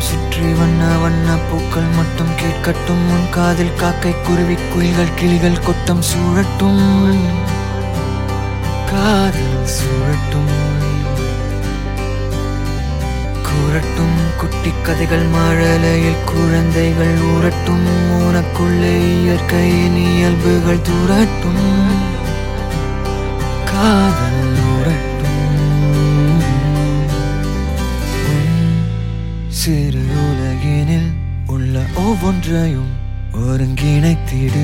சுற்றி வண்ண வண்ண பூக்கள் மட்டும் கேட்கட்டும் உன் காதில் காக்கை குருவி குயில்கள் கிளிகள் கொட்டம் சூழட்டும் காதல் சூழட்டும் கூறட்டும் குட்டி கதைகள் மழலையில் குழந்தைகள் ஊறட்டும் உனக்குள்ளே இயற்கையின் இயல்புகள் தூரட்டும் காதல் ஊறட்டும் உன் சிறு உலகினில் உள்ள ஒவ்வொன்றையும் ஒருங்கிணைத்திடு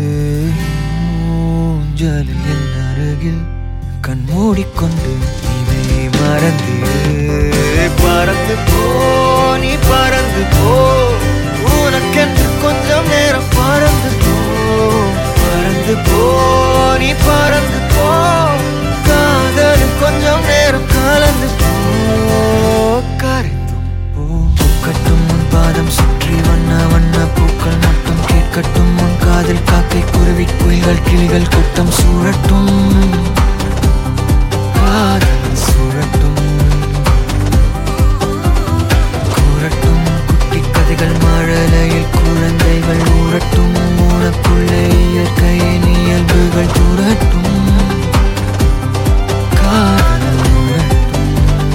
ஊஞ்சலில் என் அருகில் கண் மூடிக்கொண்டு இவை மறந்திடு பறந்து போ நீ பறந்து போ உனக்கென்று கொஞ்சம் நேரம் பறந்து போ பறந்து போ நீ பறந்து போ காதலும் கொஞ்சம் நேரம் கலந்து போ கரைந்து போ பூக்கட்டும் உன் பாதம் சுற்றி வண்ண வண்ண பூக்கள் மட்டும் கேட்கட்டும் உன் காதில் காக்கை குருவி குயில்கள் கிளிகள் கூட்டம் சூழட்டும் காதல் சூழட்டும் கூறட்டும் குட்டி கதைகள் மழலையில் குழந்தைகள் ஊறட்டும் உனக்குள்ளே இயற்கையின் இயல்புகள் தூரட்டும் காதல் ஊறட்டும்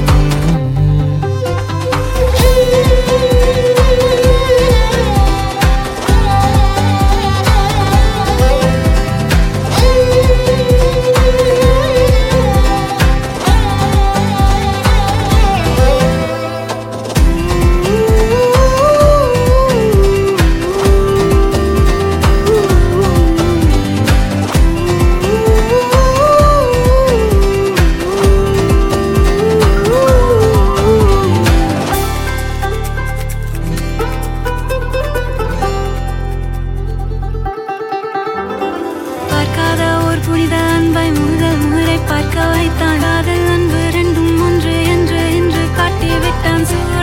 பார்க்காத ஓர் புனித அன்பை முதல் முறை பார்க்க வைத்தான் காதல் அன்பு ரெண்டும் ஒன்று என்று என்று காட்டி விட்டான் சூழ